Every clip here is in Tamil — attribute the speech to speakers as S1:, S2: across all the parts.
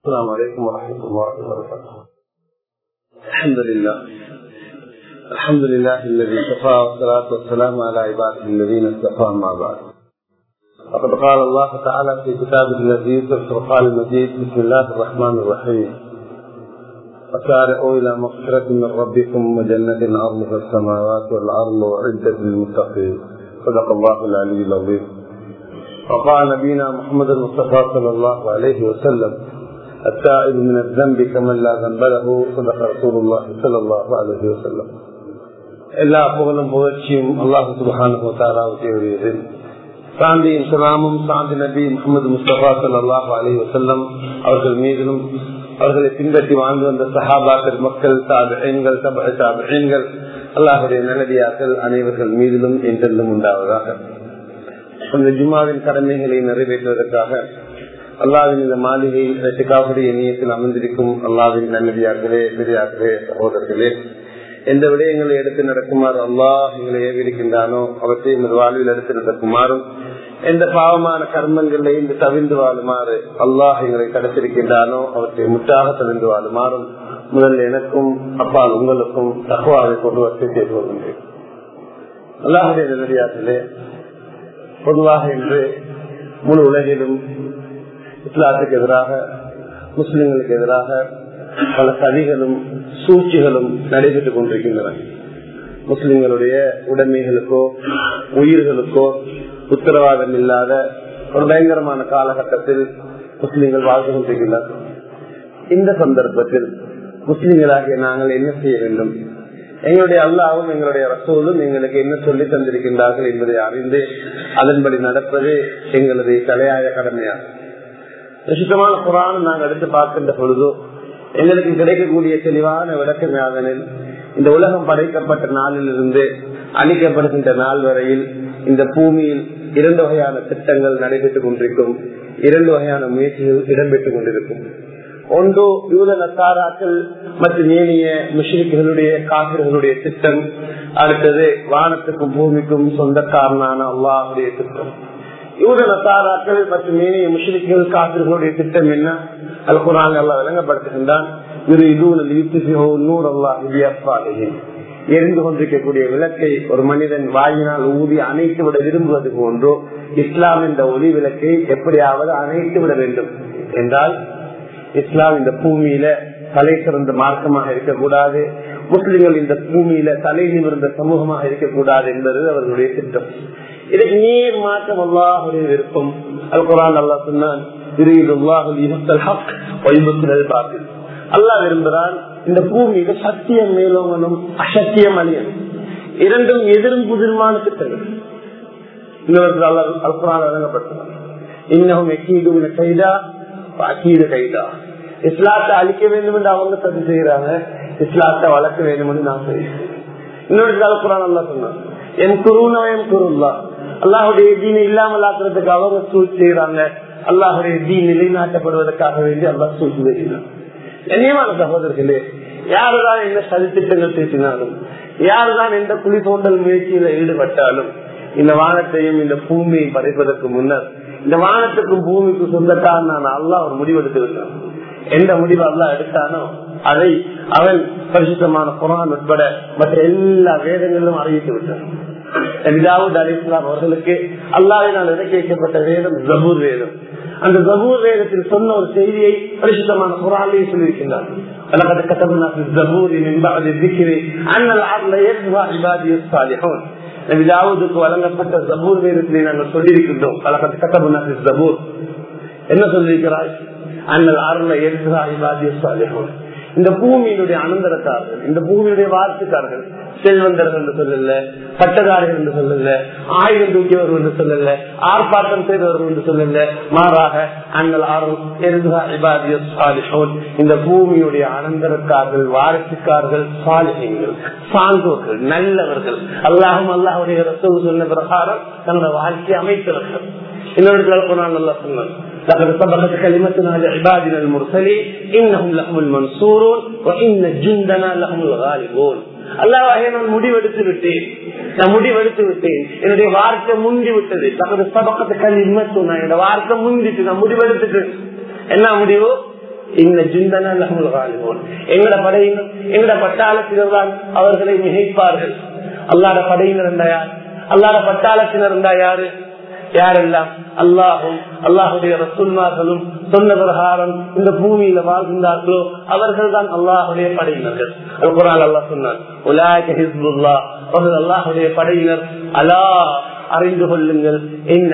S1: السلام عليكم ورحمة الله وبركاته الحمد لله الحمد لله الذي كفى والصلاة والسلام على عباده الذين اصطفى ما بعد فقد قال الله تعالى في كتابه الذي في الفرقان المجيد بسم الله الرحمن الرحيم وسارعوا إلى مغفرة من ربكم وجنة عرضها السماوات والأرض وعدة للمتقين صدق الله العلي العظيم وقال نبينا محمد المصطفى صلى الله عليه وسلم التائب من الذنب كمن لا ذنب له صدق رسول الله صلى الله عليه وسلم எல்லா புகழும் புகழ்ச்சியும் அல்லாஹு சுபஹானு தாராவுக்கு உரியது சாந்தியின் சலாமும் சாந்தி நபி முகமது முஸ்தபா சல்லாஹ் அலி வசல்லம் அவர்கள் மீதிலும் அவர்களை பின்பற்றி வாழ்ந்து வந்த சஹாபாக்கள் மக்கள் தாபெண்கள் தாபெண்கள் அல்லாஹுடைய நல்லடியாக்கள் அனைவர்கள் மீதிலும் என்றென்றும் உண்டாவதாக அந்த ஜுமாவின் கடமைகளை நிறைவேற்றுவதற்காக அல்லாவின் இந்த மாளிகை ரசிகாவுடைய இணையத்தில் அமர்ந்திருக்கும் அல்லாவின் நல்லடியார்களே பெரியார்களே சகோதரர்களே எந்த விடயங்களை எடுத்து நடக்குமாறு அல்லாஹ் எங்களை ஏவிருக்கின்றானோ அவற்றை எமது வாழ்வில் எடுத்து நடக்குமாறும் எந்த பாவமான கர்மங்களை இன்று தவிர்ந்து வாழுமாறு அல்லாஹ் எங்களை கடத்திருக்கின்றானோ அவற்றை முற்றாக தவிர்ந்து வாழுமாறும் முதல் எனக்கும் அப்பால் உங்களுக்கும் தகவாவை கொண்டு வசதி செய்து வருகின்றேன் அல்லாஹுடைய நல்லடியார்களே பொதுவாக இன்று முழு உலகிலும் இஸ்லாத்துக்கு எதிராக முஸ்லிம்களுக்கு எதிராக பல சதிகளும் சூழ்ச்சிகளும் நடைபெற்றுக் கொண்டிருக்கின்றன முஸ்லிம்களுடைய உடைமைகளுக்கோ உயிர்களுக்கோ உத்தரவாதம் இல்லாத ஒரு பயங்கரமான காலகட்டத்தில் முஸ்லிம்கள் வாழ்ந்து கொண்டிருக்கின்றனர் இந்த சந்தர்ப்பத்தில் முஸ்லிம்களாகிய நாங்கள் என்ன செய்ய வேண்டும் எங்களுடைய அல்லாவும் எங்களுடைய ரசோலும் எங்களுக்கு என்ன சொல்லி தந்திருக்கின்றார்கள் என்பதை அறிந்து அதன்படி நடப்பது எங்களது தலையாய கடமையாகும் சுத்தமான குரான் நாங்கள் எடுத்து பார்க்கின்ற பொழுதோ எங்களுக்கு கிடைக்கக்கூடிய தெளிவான விளக்கம் யாதனில் இந்த உலகம் படைக்கப்பட்ட நாளிலிருந்து அளிக்கப்படுகின்ற நாள் வரையில் இந்த பூமியில் இரண்டு வகையான திட்டங்கள் நடைபெற்றுக் கொண்டிருக்கும் இரண்டு வகையான முயற்சிகள் இடம்பெற்றுக் கொண்டிருக்கும் ஒன்று யூத நத்தாராக்கள் மற்றும் ஏனைய முஷ்ரிக்குகளுடைய காவிர்களுடைய திட்டம் அடுத்தது வானத்துக்கும் பூமிக்கும் சொந்தக்காரனான அல்லாஹுடைய திட்டம் யூத நத்தாராக்கள் மற்றும் ஏனைய முஷ்ரிக்குகள் காவிர்களுடைய திட்டம் என்ன அது குரான் எல்லாம் விளங்கப்படுத்துகின்றான் எரிந்து கொண்டிருக்கக்கூடிய விளக்கை ஒரு மனிதன் வாயினால் ஊதி அணைத்து விட விரும்புவது போன்றோ இஸ்லாம் இந்த ஒளி விளக்கை எப்படியாவது அணைத்து விட வேண்டும் என்றால் இஸ்லாம் இந்த பூமியில தலை சிறந்த மார்க்கமாக இருக்கக்கூடாது முஸ்லிம்கள் இந்த பூமியில தலை நிமிர்ந்த சமூகமாக இருக்கக்கூடாது என்பது அவர்களுடைய திட்டம் இதுக்கு நீர் மாற்றம் அல்லாஹுடைய விருப்பம் அல் குரான் அல்லா சொன்னான் அல்லாஹ் விரும்புகிறான் இந்த பூமியில சத்தியம் மேலோங்கனும் அசத்தியம் அழியணும் இரண்டும் எதிரும் புதிருமான திட்டங்கள் இன்னொரு அல் குரான் வழங்கப்பட்டனர் இன்னும் எக்கீடு கைதா அக்கீடு கைதா இஸ்லாத்தை அழிக்க வேண்டும் என்று அவங்க சதி செய்யறாங்க இஸ்லாத்தை வளர்க்க வேண்டும் என்று நான் செய்யறேன் இன்னொரு காலப்புறான் அல்லா சொன்னான் என் குருனா என் குருல்லா அல்லாஹுடைய தீனை இல்லாமல் ஆக்குறதுக்கு அவங்க சூழ்ச்சி செய்யறாங்க அல்லாஹுடைய தீன் நிலைநாட்டப்படுவதற்காக வேண்டி அல்லா சூழ்ச்சி செய்கிறான் கண்ணியமான சகோதரர்களே யாருதான் என்ன சதி திட்டங்கள் பேசினாலும் யாருதான் எந்த குழி தோண்டல் முயற்சியில ஈடுபட்டாலும் இந்த வானத்தையும் இந்த பூமியை படைப்பதற்கு முன்னர் இந்த வானத்துக்கும் பூமிக்கும் சொந்தக்காரனான அல்லா ஒரு முடிவெடுத்து விட்டான் எந்த முடிவு அல்லா எடுத்தானோ அதை அவன் பரிசுத்தமான குரான் உட்பட மற்ற எல்லா வேதங்களிலும் அறிவித்து விட்டான் தாவூத் அலி இஸ்லாம் அவர்களுக்கு அல்லாவினால் இறக்கி வைக்கப்பட்ட வேதம் ஜபூர் வேதம் அந்த ஜபூர் வேதத்தில் சொன்ன ஒரு செய்தியை பரிசுத்தமான குரானிலேயே சொல்லியிருக்கின்றார் لقد كتبنا في الزبور من بعد الذكر أن العدل يجمع عبادي الصالحون நபி தாவூதுக்கு வழங்கப்பட்ட ஜபூர் வேதத்திலே நாங்கள் சொல்லியிருக்கின்றோம் பலகத்து கட்டபுனா ஜபூர் என்ன சொல்லியிருக்கிறாய் அண்ணல் அருள எழுதுகிறா இபாதிய சாலிஹோன் இந்த பூமியினுடைய அனந்தரத்தார்கள் இந்த பூமியுடைய வார்த்தைக்காரர்கள் செல்வந்தர்கள் என்று சொல்லல பட்டதாரிகள் என்று சொல்லல ஆயுதம் தூக்கியவர்கள் என்று சொல்லல ஆர்ப்பாட்டம் செய்தவர்கள் என்று சொல்லல மாறாக அண்ணல் அருள் எழுதுகா இபாதிய சாலிஹோன் இந்த பூமியுடைய அனந்தரத்தார்கள் வாரிசுக்கார்கள் சாலிஹங்கள் சான்றோர்கள் நல்லவர்கள் அல்லாஹும் அல்லாஹுடைய ரசவு சொன்ன பிரகாரம் தன்னோட வாழ்க்கையை அமைத்தவர்கள் இன்னொரு குரான் நல்லா சொன்னார் لقد سبقت كلمتنا لعبادنا المرسلين انهم لهم المنصورون وان جندنا لهم الغالبون அல்லாஹ் நான் முடிவெடுத்து விட்டேன் நான் முடிவெடுத்து விட்டேன் என்னுடைய வார்த்தை முந்தி விட்டது தகவல் சபக்கத்தை கல்வி சொன்ன என்னோட வார்த்தை முந்திட்டு நான் முடிவெடுத்துட்டு என்ன முடிவு
S2: இந்த ஜிந்தன லஹுல் காலிபோன் எங்கட படையினர் எங்கட பட்டாளத்தினர் தான் அவர்களை மிகைப்பார்கள் அல்லாட படையினர் இருந்தா யார் அல்லாட பட்டாளத்தினர் இருந்தா யாரு யாரெல்லாம் அல்லாஹும் அல்லாஹுடைய ரசுல்மார்களும் சொன்ன பிரகாரம் இந்த பூமியில வாழ்கின்றார்களோ அவர்கள் தான் அல்லாஹுடைய படையினர்கள் குரான் அல்லாஹ் சொன்னார் உலாய்க ஹிஸ்புல்லா அவர்கள் அல்லாஹுடைய படையினர் அலா அறிந்து கொள்ளுங்கள் என்ன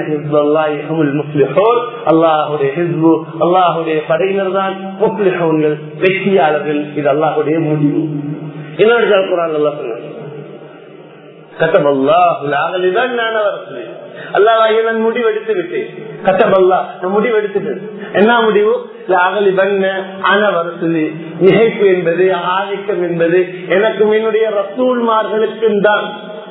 S2: அல்லாஹுடைய ஹிஸ்பு அல்லாஹுடைய படையினர் தான் முஸ்லிஹோன்கள் வெற்றியாளர்கள் இது அல்லாஹுடைய முடிவு இன்னொரு குரான் அல்லாஹ் சொன்னார் كتب الله لاغلبن انا ورسلي அல்லாஹ் நான் முடிவெடுத்து விட்டேன் கட்டபல்லா நான் முடிவெடுத்துட்டேன் என்ன முடிவு அகலிபன்ன அனவரசலி நிகைப்பு என்பது ஆதிக்கம் என்பது எனக்கும் என்னுடைய ரசூல்மார்களுக்கும் தான்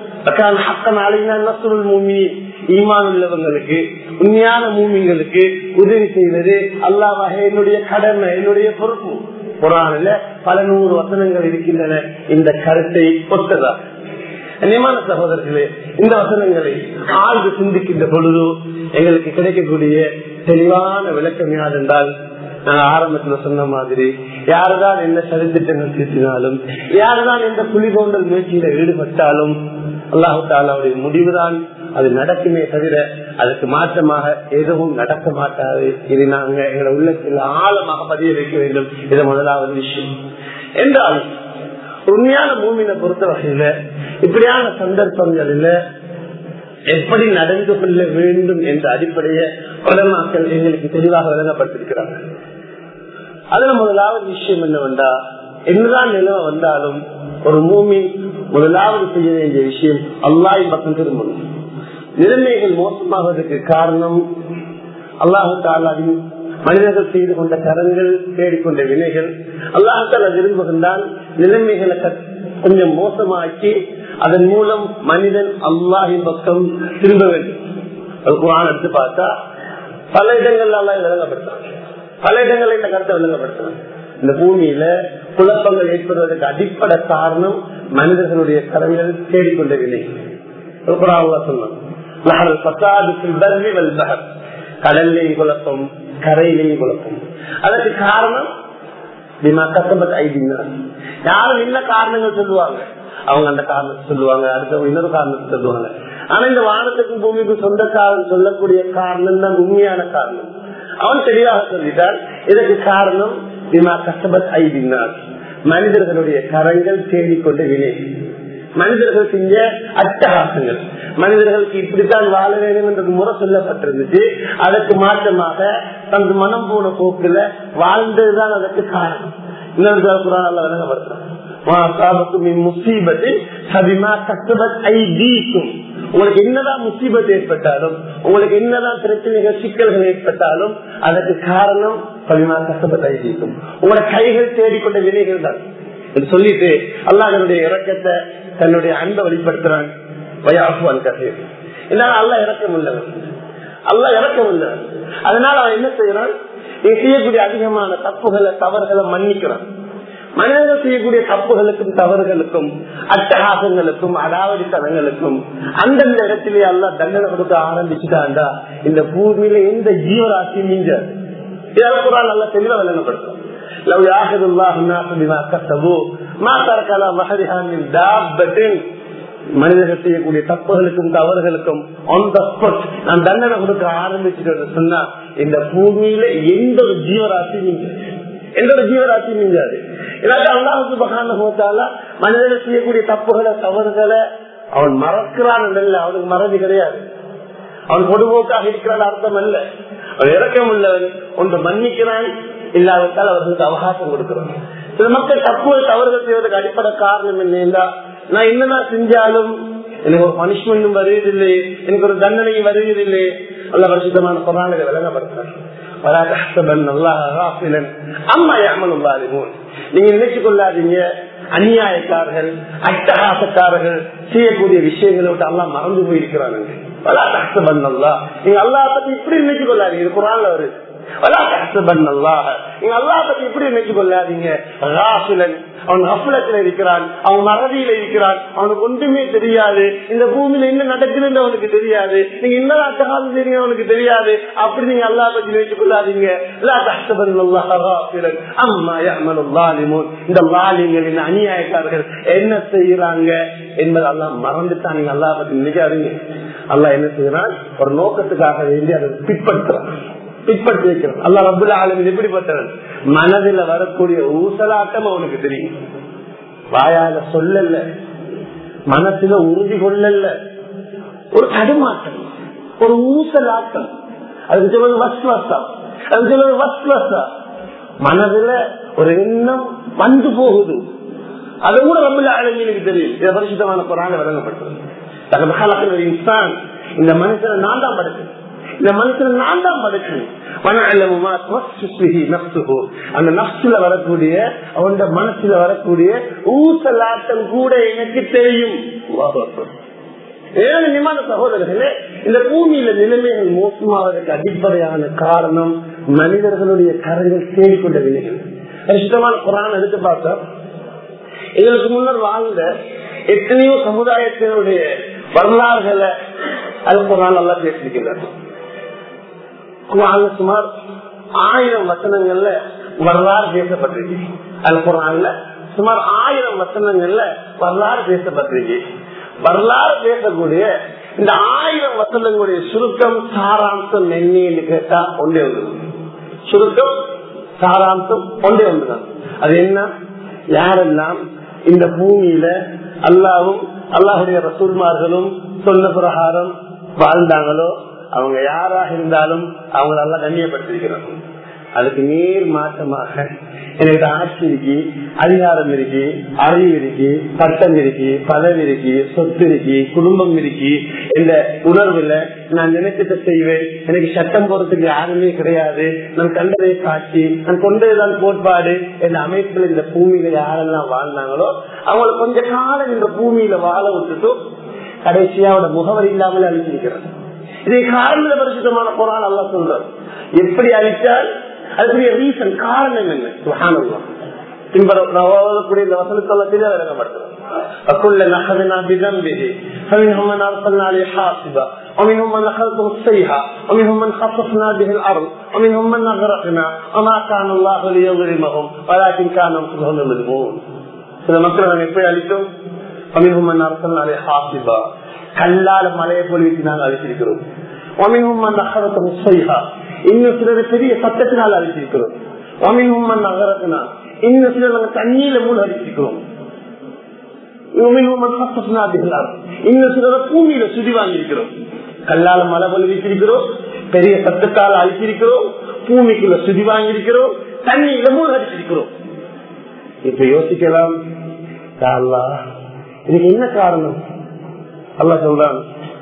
S2: ஈமான் உள்ளவங்களுக்கு உண்மையான மூமிங்களுக்கு உதவி செய்வது அல்லாவாக என்னுடைய கடமை என்னுடைய பொறுப்பு குரானில பல நூறு வசனங்கள் இருக்கின்றன இந்த கருத்தை ஒத்ததா கண்ணியமான சகோதரர்களே இந்த வசனங்களை ஆழ்ந்து சிந்திக்கின்ற பொழுது எங்களுக்கு கிடைக்கக்கூடிய தெளிவான விளக்கம் யார் என்றால் நான் ஆரம்பத்துல சொன்ன மாதிரி யாருதான் என்ன சரித்திட்டங்கள் பேசினாலும் யாருதான் எந்த புலி தோண்டல் முயற்சியில ஈடுபட்டாலும் அல்லாஹு தாலாவுடைய முடிவுதான் அது நடக்குமே தவிர அதுக்கு மாற்றமாக எதுவும் நடக்க மாட்டாது இது நாங்க எங்களை உள்ளத்தில் ஆழமாக பதிய வைக்க வேண்டும் இது முதலாவது விஷயம் என்றாலும் உண்மையான பூமியில பொறுத்த வகையில இப்படியான சந்தர்ப்பங்களில் எப்படி நடந்து கொள்ள வேண்டும் என்ற அடிப்படையை பலமாக்கள் எங்களுக்கு தெளிவாக விளங்கப்பட்டிருக்கிறாங்க அதுல முதலாவது விஷயம் என்னவென்றா என்னதான் நிலவ வந்தாலும் ஒரு மூமி முதலாவது செய்ய வேண்டிய விஷயம் அல்லாஹ் பக்கம் திரும்பணும் நிலைமைகள் மோசமாவதற்கு காரணம் அல்லாஹு தாலாவின் மனிதர்கள் செய்து கொண்ட கரங்கள் தேடிக்கொண்ட வினைகள் அல்லாஹால விரும்புகின்றால் நிலைமைகளை கொஞ்சம் மோசமாக்கி அதன் மூலம் மனிதன் அல்லாஹின் பக்கம் திரும்ப வேண்டும் அது குரான் எடுத்து பார்த்தா பல இடங்கள்ல எல்லாம் விளங்கப்படுத்தான் பல இடங்கள்ல இந்த கருத்தை விளங்கப்படுத்தான் இந்த பூமியில குழப்பங்கள் ஏற்படுவதற்கு அடிப்படை காரணம் மனிதர்களுடைய கரங்கள் தேடிக்கொண்ட வினை சொன்னான் கடல்லையும் குழப்பம் கரையிலையும் குழப்பம் அதற்கு காரணம் யாரும் என்ன காரணங்கள் சொல்லுவாங்க அவங்க அந்த காரணத்தை சொல்லுவாங்க அடுத்த இன்னொரு காரணத்தை சொல்லுவாங்க ஆனா இந்த வானத்துக்கும் பூமிக்கும் சொந்தக்காரன் சொல்லக்கூடிய காரணம் தான் உண்மையான காரணம் அவன் தெளிவாக சொல்லிட்டான் இதற்கு காரணம் விமா கஷ்டபத் ஐதினார் மனிதர்களுடைய கரங்கள் தேடிக்கொண்ட வினை மனிதர்கள் செஞ்ச அட்டகாசங்கள் மனிதர்களுக்கு இப்படித்தான் வாழ வேண்டும் என்ற முறை சொல்லப்பட்டிருந்துச்சு அதற்கு மாற்றமாக தனது மனம் போன போக்குல வாழ்ந்ததுதான் அதற்கு காரணம் இன்னொரு குரான் விளங்கப்படுத்துறான் உங்களுக்கு என்னதான் முசீபத் ஏற்பட்டாலும் உங்களுக்கு என்னதான் பிரச்சனைகள் சிக்கல்கள் ஏற்பட்டாலும் அதற்கு காரணம் பலிமா கஷ்டப்பட்டு ஐதீக்கும் உங்களோட கைகள் தேடிக்கொண்ட வினைகள் தான் சொல்லிட்டு அல்லாஹனுடைய இறக்கத்தை தன்னுடைய அன்பை வெளிப்படுத்துறான் வயாசுவான் கசீர் இதனால அல்ல இறக்கம் உள்ளவன் அல்ல இறக்கம் உள்ளவன் அதனால அவன் என்ன செய்யறான் நீ செய்யக்கூடிய அதிகமான தப்புகளை தவறுகளை மன்னிக்கிறான் மனிதர்கள் செய்யக்கூடிய தப்புகளுக்கும் தவறுகளுக்கும் அட்டகாசங்களுக்கும் அடாவடித்தனங்களுக்கும் அந்தந்த இடத்திலே எல்லாம் தண்டனை கொடுக்க ஆரம்பிச்சுட்டாண்டா இந்த பூமியில எந்த ஜீவராசியும் மிஞ்சாது இதெல்லாம் நல்லா தெளிவா விளங்கப்படுத்தும் لو ياخذ الله الناس بما كسبوا ما ترك على ظهرها من دابة மனிதர்கள் செய்யக்கூடிய தப்புகளுக்கும் தவறுகளுக்கும் நான் தண்டனை கொடுக்க ஆரம்பிச்சுட்டு சொன்னா இந்த பூமியில எந்த ஒரு ஜீவராசியும் நீங்க எந்த ஒரு ஜீவராசியும் நீங்காது அல்லாஹு பகான மனிதர்கள் செய்யக்கூடிய தப்புகளை தவறுகளை அவன் மறக்கிறான் அவனுக்கு மறதி கிடையாது அவன் பொதுபோக்காக இருக்கிறான் அர்த்தம் அல்ல அவன் இறக்கம் உள்ளவன் ஒன்று மன்னிக்கிறான் இல்லாவிட்டால் அவர்களுக்கு அவகாசம் கொடுக்கிறான் சில மக்கள் தப்புகள் தவறுகள் செய்வதற்கு அடிப்படை காரணம் என்ன நான் என்னதான் செஞ்சாலும் எனக்கு ஒரு பனிஷ்மெண்ட்டும் வருவதில்லை எனக்கு ஒரு தண்டனையும் வருவதில்லை நல்ல வருஷத்தமான குரானுக்கு விளங்கப்படுத்துறேன் நீங்க நினைச்சு கொள்ளாதீங்க அநியாயக்காரர்கள் அட்டகாசக்காரர்கள் செய்யக்கூடிய விஷயங்களை விட்டு எல்லாம் மறந்து போயிருக்கிறாங்க நீங்க அல்லா பத்தி இப்படி நினைச்சு கொள்ளாதீங்க இது குரான்ல வருது நீங்க அல்லா பத்தி எப்படி நினைச்சு கொள்ளாதீங்க ராசுலன் அவன் அப்புலத்துல இருக்கிறான் அவன் மறதியில இருக்கிறான் அவனுக்கு ஒன்றுமே தெரியாது இந்த பூமியில என்ன நடக்குதுன்னு அவனுக்கு தெரியாது நீங்க என்ன அட்டகாலம் தெரியும் அவனுக்கு தெரியாது அப்படி நீங்க அல்லா பத்தி நினைச்சு கொள்ளாதீங்க அம்மா இந்த லாலிங்களின் அநியாயக்காரர்கள் என்ன செய்யறாங்க என்பது எல்லாம் மறந்துட்டா நீங்க அல்லா பத்தி நினைக்காதீங்க அல்லா என்ன செய்யறான் ஒரு நோக்கத்துக்காக வேண்டி அதை பிற்படுத்துறான் பிற்படுத்தி வைக்கிறான் அல்லா ரபுல்ல ஆளுமின் எப்படிப்பட்டவன் மனதில் வரக்கூடிய ஊசலாட்டம் அவனுக்கு தெரியும் வாயால சொல்லல மனசுல உறுதி கொள்ளல ஒரு தடுமாட்டம் ஒரு ஊசலாட்டம் அதுக்கு சொல்வது வஸ்வசம் அதுக்கு சொல்வது வஸ்வசா மனதுல ஒரு எண்ணம் வந்து போகுது அது கூட ரபுல்ல ஆளுமினுக்கு தெரியும் இதை பரிசுத்தமான குரான வழங்கப்பட்டது இன்சான் இந்த மனுஷனை நான் தான் படைச்சேன் இந்த மனுஷனை நான் தான் படைச்சேன் அந்த நப்சுல வரக்கூடிய அவன் மனசுல வரக்கூடிய ஊசலாட்டம் கூட எனக்கு தெரியும் நிமான சகோதரர்களே இந்த பூமியில நிலைமைகள் மோசமாவதற்கு அடிப்படையான காரணம் மனிதர்களுடைய கரங்கள் தேடிக்கொண்ட விலைகள் இஷ்டமான குரான் எடுத்து பார்த்தா எங்களுக்கு முன்னர் வாழ்ந்த எத்தனையோ சமுதாயத்தினுடைய வரலாறுகளை அது குரான் நல்லா பேசியிருக்கிறார் சுமார் ஆயிரம் வசனங்கள்ல வரலாறு பேசப்பட்டிருக்கு அது குரான்ல சுமார் ஆயிரம் வசனங்கள்ல வரலாறு பேசப்பட்டிருக்கு வரலாறு பேசக்கூடிய இந்த ஆயிரம் வசனங்களுடைய சுருக்கம் சாராம்சம் என்னன்னு கேட்டா ஒன்றே ஒன்று சுருக்கம் சாராம்சம் ஒன்றே ஒன்றுதான் அது என்ன யாரெல்லாம் இந்த பூமியில அல்லாவும் அல்லாஹுடைய ரசூல்மார்களும் சொன்ன பிரகாரம் வாழ்ந்தாங்களோ அவங்க யாராக இருந்தாலும் அவங்கள எல்லாம் கண்ணியப்படுத்திருக்கிறோம் அதுக்கு நேர் மாற்றமாக எனக்கு ஆட்சி இருக்கு அதிகாரம் இருக்கு அறிவு இருக்கு பட்டம் இருக்கு பதவி இருக்கு சொத்து இருக்கு குடும்பம் இருக்கு இந்த உணர்வுல நான் நினைச்சதை செய்வேன் எனக்கு சட்டம் போறதுக்கு யாருமே கிடையாது நான் கண்டதை காட்சி நான் கொண்டதுதான் கோட்பாடு இந்த அமைப்புல இந்த பூமியில யாரெல்லாம் வாழ்ந்தாங்களோ அவங்களை கொஞ்ச காலம் இந்த பூமியில வாழ விட்டுட்டு கடைசியாவோட முகவரி இல்லாமல் அழிச்சிருக்கிறார் இதை காரண பரிசுத்தமான குரான் அல்ல சொல்றார் எப்படி அழித்தால் அதுக்குரிய ரீசன் காரணம் என்ன சுகானம் பின்பற்றக்கூடிய இந்த வசனத்தெல்லாம் தெரிய விளக்கப்படுத்துறோம் أكل أخذنا بذنبه فمنهم من أرسلنا عليه حاصبا ومنهم من أخذته السيحة ومنهم من خصفنا به الأرض ومنهم من أغرقنا وما كان الله ليظلمهم ولكن كانوا أنفسهم يظلمون சில மக்கள் நாங்கள் எப்படி அழித்தோம் ومنهم من أرسلنا عليه حاصبا கல்லால மலையை பொழிவிட்டு நாங்கள் அழிச்சிருக்கிறோம் ஒமினும் அந்த அகரத்தை செய்கா இன்னும் சிலர் பெரிய சத்தத்தினால் அழிச்சிருக்கிறோம் ஒமினும் அந்த அகரத்தினா இன்னும் சிலர் நாங்கள் தண்ணீர மூலம் அழிச்சிருக்கிறோம் இன்னும் சிலர பூமியில சுதி வாங்கியிருக்கிறோம் கல்லால மலை பொழிவிச்சிருக்கிறோம் பெரிய சத்தத்தால் அழிச்சிருக்கிறோம் பூமிக்குள்ள சுதி வாங்கியிருக்கிறோம் தண்ணியில மூலம் அடிச்சிருக்கிறோம் இப்ப யோசிக்கலாம் இதுக்கு என்ன காரணம் அல்லா சொல்றான்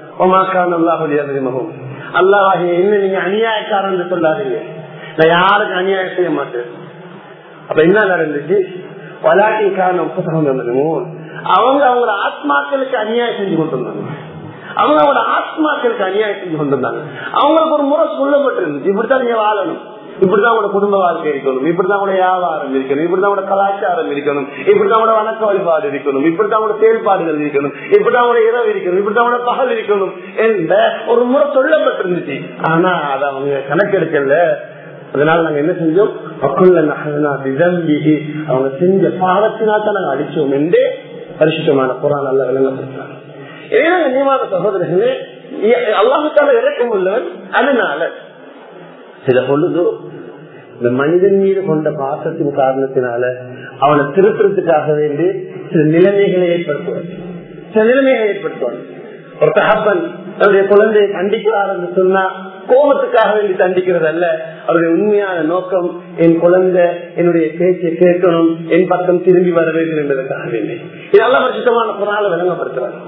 S2: அல்லாஹ் என்ன நீங்க அநியாயக்காரன் சொல்லாதீங்க நான் யாருக்கு அநியாயம் செய்ய மாட்டேன் அப்ப என்ன நடந்துச்சு வலாட்டி காரணம் புத்தகம் அவங்க அவங்க ஆத்மாக்களுக்கு அநியாயம் செஞ்சு கொண்டு வந்தாங்க அவங்க அவங்களோட ஆத்மாக்களுக்கு அநியாயம் செஞ்சு கொண்டு வந்தாங்க அவங்களுக்கு ஒரு முறை சொல்லப்பட்டிருந்துச்சு இப்படித்தான் நீங்க வாழணும் இப்படிதான் உங்களோட குடும்ப வாழ்க்கை இருக்கணும் இப்படிதான் உங்களோட வியாபாரம் இருக்கணும் இப்படிதான் உங்களோட கலாச்சாரம் இருக்கணும் இப்படிதான் உங்களோட வணக்க வழிபாடு இருக்கணும் இப்படிதான் உங்களோட செயல்பாடுகள் இருக்கணும் இப்படிதான் உங்களோட இரவு இருக்கணும் இப்படிதான் உங்களோட பகல் இருக்கணும் என்ற ஒரு முறை சொல்லப்பட்டிருந்துச்சு ஆனா அதை அவங்க கணக்கெடுக்கல அதனால நாங்க என்ன செஞ்சோம் மக்கள் அவங்க செஞ்ச பாவத்தினால் தான் நாங்க அடிச்சோம் என்று பரிசுத்தமான புறான் நல்ல விளங்கப்படுத்தாங்க நியமான சகோதரர்களே அல்லாஹுக்கான இறக்கம் உள்ளவன் அதனால சில பொழுது இந்த மனிதன் மீது கொண்ட பாசத்தின் காரணத்தினால அவனை திருத்துறதுக்காக வேண்டி சில நிலைமைகளை ஏற்படுத்துவார் சில நிலைமைகளை ஏற்படுத்துவார் ஒரு தகப்பன் தன்னுடைய குழந்தையை கண்டிக்கிறார் என்று சொன்னா கோபத்துக்காக வேண்டி தண்டிக்கிறது அல்ல அவருடைய உண்மையான நோக்கம் என் குழந்தை என்னுடைய பேச்சை கேட்கணும் என் பக்கம் திரும்பி வர வேண்டும் என்பதற்காக வேண்டி இதெல்லாம் வருஷமான புறால விளங்கப்படுத்துறாங்க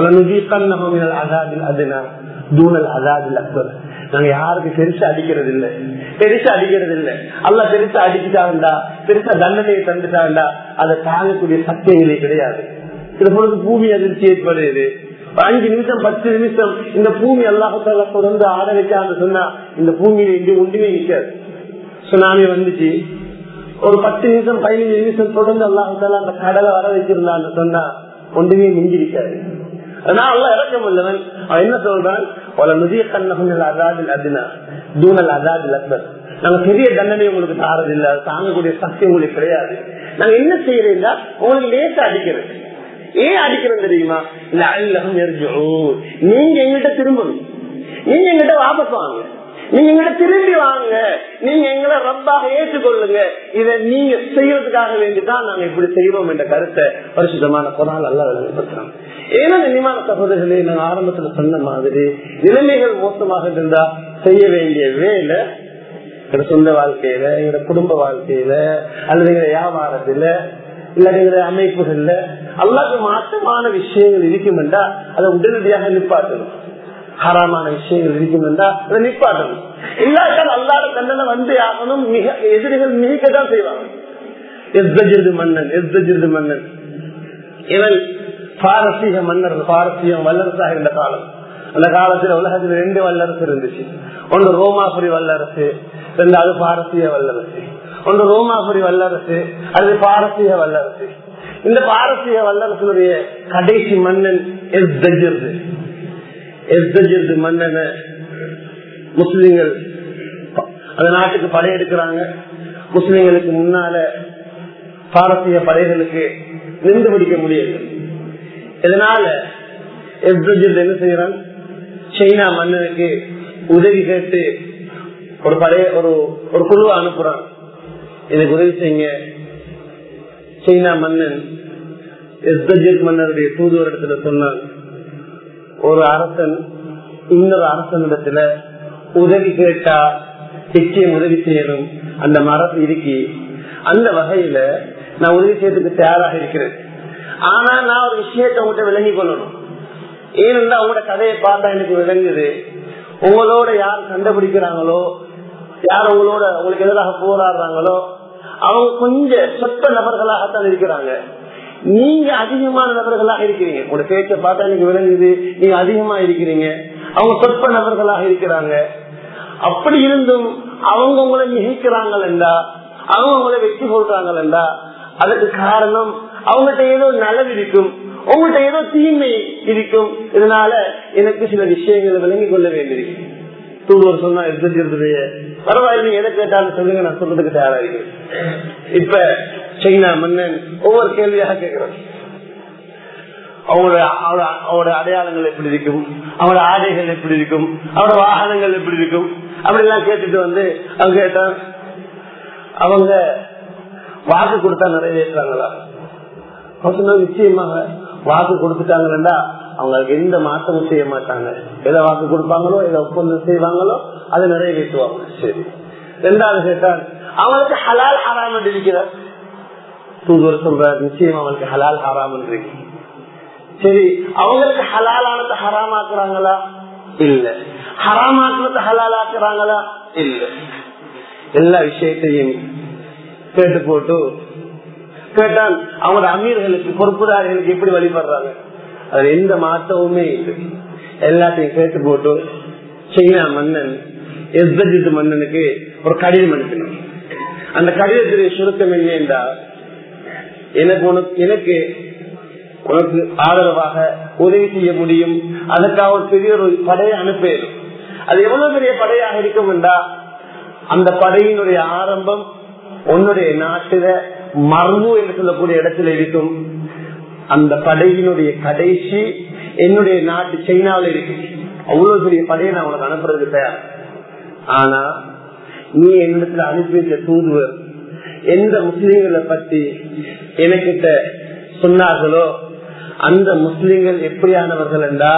S2: தூணல் அதாதில் அக்பர் நாங்க யாருக்கு பெருசா அடிக்கிறது இல்ல பெருசா அடிக்கிறது இல்ல அல்ல பெருசா அடிச்சுட்டாண்டா பெருசா தண்டனையை தந்துட்டாண்டா அதை தாங்கக்கூடிய சக்திகளே கிடையாது சில பொழுது பூமி அதிர்ச்சி ஏற்படுது அஞ்சு நிமிஷம் பத்து நிமிஷம் இந்த பூமி அல்லாஹால தொடர்ந்து ஆட வைக்கான்னு சொன்னா இந்த பூமியில இங்கே ஒன்றுமே நிற்காது சுனாமி வந்துச்சு ஒரு பத்து நிமிஷம் பதினஞ்சு நிமிஷம் தொடர்ந்து அல்லாஹால அந்த கடலை வர வச்சிருந்தான்னு சொன்னா ஒன்றுமே மிஞ்சிருக்காது அதனால அல்ல இறக்கம் உள்ளவன் அவன் என்ன சொல்றான் பல முதிய கண்ணகங்கள் அதாதில் அதுனா தூணல் அதாதில் அக்பர் நாங்க பெரிய தண்டனை உங்களுக்கு தாரதில்லை அது தாங்கக்கூடிய சக்தி உங்களுக்கு கிடையாது நாங்க என்ன செய்யறீங்களா உங்களுக்கு லேசா அடிக்கிறது ஏன் அடிக்கிறது தெரியுமா இல்ல அல்லகம் நீங்க எங்கிட்ட திரும்பணும் நீங்க எங்கிட்ட வாபஸ் வாங்க நீங்க எங்கிட்ட திரும்பி வாங்க நீங்க எங்களை ரப்பாக ஏற்றுக்கொள்ளுங்க இதை நீங்க செய்யறதுக்காக வேண்டிதான் நாங்க இப்படி செய்வோம் என்ற கருத்தை பரிசுத்தமான குரால் அல்ல விளங்கப்படுத்துறோம் ஏன்னா நினைவான சகோதரர்களே நாங்க ஆரம்பத்துல சொன்ன மாதிரி நிலைமைகள் மோசமாக இருந்தா செய்ய வேண்டிய வேலை எங்க சொந்த வாழ்க்கையில எங்க குடும்ப வாழ்க்கையில அல்லது எங்க வியாபாரத்துல இல்ல எங்க அமைப்புகள்ல அல்லாத மாற்றமான விஷயங்கள் இருக்கும் என்றா அதை உடனடியாக நிப்பாட்டணும் ஹராமான விஷயங்கள் இருக்கும் என்றா அதை நிப்பாட்டணும் இல்லாட்டால் அல்லாத தண்டனை வந்து ஆகணும் மிக எதிரிகள் மிகதான் செய்வாங்க எஸ்தஜிருது மன்னன் எஸ்தஜிருது மன்னன் இவன் பாரசீக மன்னர் பாரசீகம் வல்லரசாக இருந்த காலம் அந்த காலத்துல உலகத்துல ரெண்டு வல்லரசு இருந்துச்சு ஒன்று ரோமாபுரி வல்லரசு ரெண்டாவது பாரசீக வல்லரசு ஒன்று ரோமாபுரி வல்லரசு அது பாரசீக வல்லரசு இந்த பாரசீக வல்லரசுடைய கடைசி மன்னன் எஸ் தஜிர்து எஸ் தஜிர்து மன்னனை முஸ்லிம்கள் அந்த நாட்டுக்கு படையெடுக்கிறாங்க முஸ்லிம்களுக்கு முன்னால பாரசீக படைகளுக்கு நின்று பிடிக்க முடியல இதனால என்ன செய்யறான் சைனா மன்னனுக்கு உதவி கேட்டு ஒரு படைய ஒரு ஒரு குழுவை அனுப்புறான் எனக்கு உதவி செய்யுங்க சைனா மன்னன் எஸ்தஜித் மன்னருடைய தூதுவர் இடத்துல சொன்னான் ஒரு அரசன் இன்னொரு அரசனிடத்துல உதவி கேட்டா நிச்சயம் உதவி செய்யணும் அந்த மரத்து இருக்கி அந்த வகையில நான் உதவி செய்யறதுக்கு தயாராக இருக்கிறேன் ஆனா நான் ஒரு விஷயத்தை உங்கள்கிட்ட விளங்கி கொள்ளணும் ஏனென்றா உங்களோட கதையை பார்த்தா எனக்கு விளங்குது உங்களோட யார் கண்டுபிடிக்கிறாங்களோ யார் உங்களோட உங்களுக்கு எதிராக போராடுறாங்களோ அவங்க கொஞ்சம் சொத்த நபர்களாகத்தான் இருக்கிறாங்க நீங்க அதிகமான நபர்களாக இருக்கிறீங்க உங்களோட பேச்சை பார்த்தா எனக்கு விளங்குது நீங்க அதிகமா இருக்கிறீங்க அவங்க சொற்ப நபர்களாக இருக்கிறாங்க அப்படி இருந்தும் அவங்க உங்களை மிகைக்கிறாங்களா அவங்க உங்களை வெற்றி கொள்றாங்களா அதுக்கு காரணம் அவங்ககிட்ட ஏதோ நலவு இருக்கும் உங்கள்கிட்ட ஏதோ தீமை இருக்கும் இதனால எனக்கு சில விஷயங்களை விளங்கிக் கொள்ள வேண்டியிருக்கு தூதுவர் சொன்னா எடுத்துடைய பரவாயில்ல நீங்க எதை கேட்டாலும் சொல்லுங்க நான் சொல்றதுக்கு தயாரா இருக்கேன் இப்ப சைனா மன்னன் ஒவ்வொரு கேள்வியாக கேட்கிறோம் அவங்களோட அவரோட அடையாளங்கள் எப்படி இருக்கும் அவரோட ஆடைகள் எப்படி இருக்கும் அவரோட வாகனங்கள் எப்படி இருக்கும் அப்படி எல்லாம் கேட்டுட்டு வந்து அவங்க கேட்டான் அவங்க வாக்கு கொடுத்தா நிறைவேற்றாங்களா நிச்சயமாக வாக்கு கொடுத்துட்டாங்கன்னா அவங்களுக்கு எந்த மாற்றமும் செய்ய மாட்டாங்க எதை வாக்கு கொடுப்பாங்களோ எதை ஒப்பந்தம் செய்வாங்களோ அதை நிறைவேற்றுவாங்க சரி ரெண்டாவது கேட்டால் அவங்களுக்கு ஹலால் ஹராம் இருக்கிறார் தூதுவர் சொல்றார் நிச்சயம் அவங்களுக்கு ஹலால் ஹராம் இருக்கு சரி அவங்களுக்கு ஹலாலானது ஹராமாக்குறாங்களா இல்ல ஹராமாக்குறது ஹலால் ஆக்குறாங்களா இல்ல எல்லா விஷயத்தையும் கேட்டு போட்டு கேட்டால் அவங்களோட அமீர்களுக்கு பொறுப்புதாரிகளுக்கு எப்படி வழிபடுறாங்க அது எந்த மாற்றமுமே இல்லை எல்லாத்தையும் கேட்டு போட்டு சைனா மன்னன் எஸ்பஜித் மன்னனுக்கு ஒரு கடிதம் அனுப்பினான் அந்த கடிதத்துடைய சுருக்கம் என்ன என்றால் எனக்கு உனக்கு எனக்கு உனக்கு ஆதரவாக உதவி செய்ய முடியும் அதற்காக ஒரு பெரிய ஒரு படையை அனுப்பேன் அது எவ்வளவு பெரிய படையாக இருக்கும் என்றா அந்த படையினுடைய ஆரம்பம் உன்னுடைய நாட்டுல மர்மு என்று சொல்லக்கூடிய இடத்துல இருக்கும் அந்த படையினுடைய கடைசி என்னுடைய நாட்டு சைனாவில் இருக்கு அவ்வளவு பெரிய படையை நான் உனக்கு அனுப்புறதுக்கு தயார் ஆனா நீ என்னிடத்துல அனுப்பி வைத்த தூதுவர் எந்த முஸ்லீம்களை பத்தி எனக்கிட்ட சொன்னார்களோ அந்த முஸ்லீம்கள் எப்படியானவர்கள் என்றா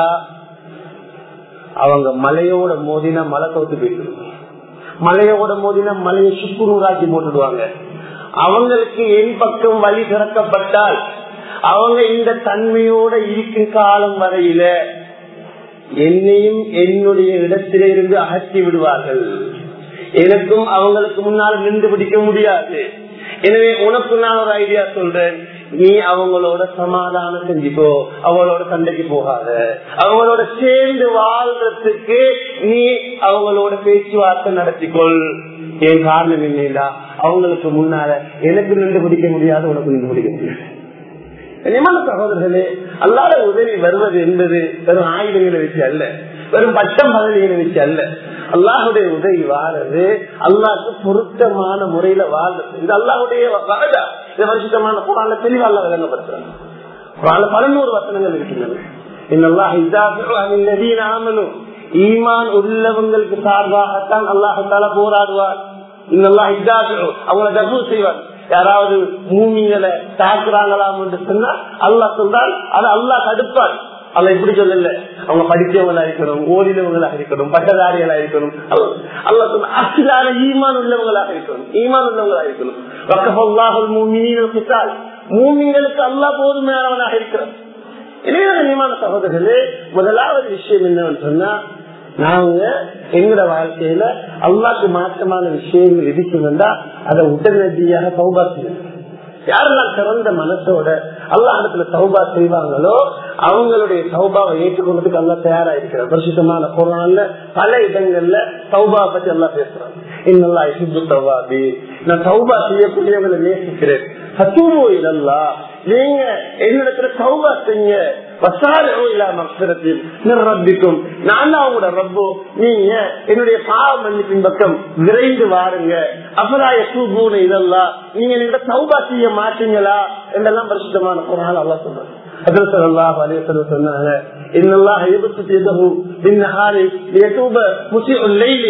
S2: அவங்க மலையோட மோதினா மலை கவுத்து போயிட்டு மலையோட மோதினா மலையை சுக்குநூறாக்கி போட்டுடுவாங்க அவங்களுக்கு என் பக்கம் வழி திறக்கப்பட்டால் அவங்க இந்த தன்மையோட இருக்கும் காலம் வரையில என்னையும் என்னுடைய இடத்திலிருந்து அகற்றி விடுவார்கள் எனக்கும் அவங்களுக்கு முன்னால் நின்று பிடிக்க முடியாது எனவே உனக்கு நான் ஒரு ஐடியா சொல்றேன் நீ அவங்களோட சமாதானம் செஞ்சுக்கோ அவங்களோட சண்டைக்கு போகாத அவங்களோட சேர்ந்து வாழ்றதுக்கு நீ அவங்களோட பேச்சுவார்த்தை நடத்திக்கொள் ஏன் காரணம் இல்லையா அவங்களுக்கு முன்னால எனக்கு நின்று பிடிக்க முடியாது உனக்கு நின்று பிடிக்க முடியாது நியமன சகோதரர்களே அல்லாத உதவி வருவது என்பது வெறும் ஆயுதங்களை வச்சு அல்ல வெறும் பட்டம் பதவிகளை வச்சு அல்ல அல்லாஹுடைய உதவி வாழறது அல்லாஹ்க்கு பொருத்தமான முறையில வாழ்றது இது அல்லாஹுடைய வாழா இது வருஷமான குரான்ல தெளிவா அல்ல விளங்கப்படுத்துறாங்க குரான்ல பலநூறு வசனங்கள் இருக்கின்றன இன்னல்லாஹ் இதாஃபிஉ அனில் லதீன ஆமனு ஈமான் உள்ளவங்களுக்கு சார்பாகத்தான் அல்லாஹால போராடுவார் இன்னல்லாஹ் இதாஃபிஉ அவங்கள தப்பு செய்வார் யாராவது மூமிங்களை தாக்குறாங்களாம் என்று சொன்னா அல்லாஹ் சொல்றால் அது அல்லாஹ் தடுப்பார் அல்ல இப்படி சொல்லல அவங்க படித்தவங்களா இருக்கணும் ஓடினவங்களா இருக்கணும் பட்டதாரிகளா இருக்கணும் அல்ல சொன்ன அசிலான ஈமான் உள்ளவங்களாக இருக்கணும் ஈமான் உள்ளவங்களா இருக்கணும் வக்கஃபல்லாஹுல் மூமினீன கித்தால் மூமிங்களுக்கு அல்லாஹ் போதுமையானவனாக இருக்கிறான் எனவே கண்ணியமான சகோதரர்களே முதலாவது விஷயம் என்னன்னு சொன்னா நாங்க எங்கட வாழ்க்கையில அல்லாக்கு மாற்றமான விஷயங்கள் இருக்கும் வந்தா அதை உடனடியாக சௌபா செய்யணும் யாரெல்லாம் சிறந்த மனசோட அல்லாஹத்துல சௌபா செய்வாங்களோ அவங்களுடைய சௌபாவை ஏற்றுக்கொள்றதுக்கு அல்லா தயாரா இருக்கிறார் பரிசுத்தமான குரான்ல பல இடங்கள்ல சௌபா பத்தி எல்லாம் பேசுறாங்க இன்னெல்லாம் இசுப்பு சௌபாபி நான் சௌபா செய்யக்கூடியவங்களை நேசிக்கிறேன் சத்துவோ இல்லல்லா நீங்க என்னிடத்துல சௌபா செய்ய ரப்பிக்கும் நான் அவங்களோட ரப்போ நீங்க என்னுடைய பாவ மன்னிப்பின் பக்கம் விரைந்து வாருங்க அபராய சூபூன இதெல்லாம் நீங்க என்கிட்ட சௌபா செய்ய மாட்டீங்களா என்றெல்லாம் பரிசுத்தமான குரான் அல்லா சொல்றாங்க حضرت الله عليه وسلم சொன்னாங்க ان الله يبسط يده بالنهار ليتوب مسيء الليل